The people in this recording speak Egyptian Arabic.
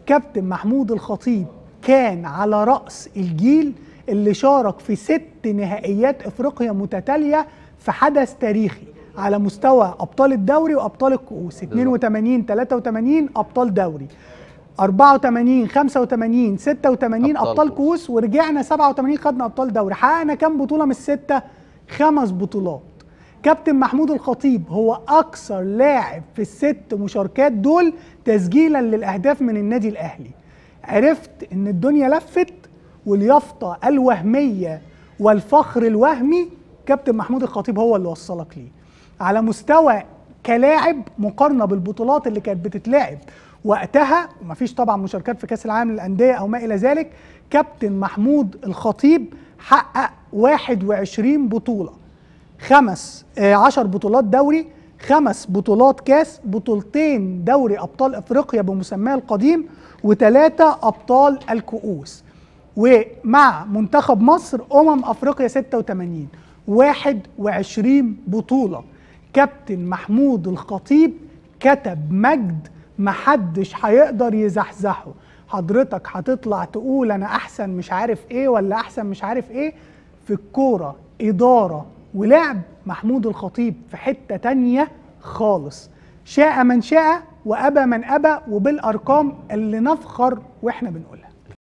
كابتن محمود الخطيب كان على رأس الجيل اللي شارك في ست نهائيات افريقيا متتالية في حدث تاريخي على مستوى ابطال الدوري وابطال الكؤوس 82 83 ابطال دوري 84 85 86 أبطال ابطال كؤوس. كؤوس ورجعنا 87 خدنا ابطال دوري حققنا كام بطوله من السته خمس بطولات كابتن محمود الخطيب هو اكثر لاعب في الست مشاركات دول تسجيلا للاهداف من النادي الاهلي عرفت ان الدنيا لفت واليافطه الوهميه والفخر الوهمي كابتن محمود الخطيب هو اللي وصلك ليه على مستوى كلاعب مقارنه بالبطولات اللي كانت بتتلعب وقتها ومفيش طبعا مشاركات في كاس العالم للانديه او ما الى ذلك كابتن محمود الخطيب حقق 21 بطوله خمس آه، عشر بطولات دوري خمس بطولات كاس بطولتين دوري ابطال افريقيا بمسماه القديم وثلاثه ابطال الكؤوس ومع منتخب مصر امم افريقيا 86 21 بطوله كابتن محمود الخطيب كتب مجد محدش هيقدر يزحزحه حضرتك هتطلع تقول انا احسن مش عارف ايه ولا احسن مش عارف ايه في الكوره اداره ولعب محمود الخطيب في حته تانية خالص شاء من شاء وابى من ابى وبالارقام اللي نفخر واحنا بنقولها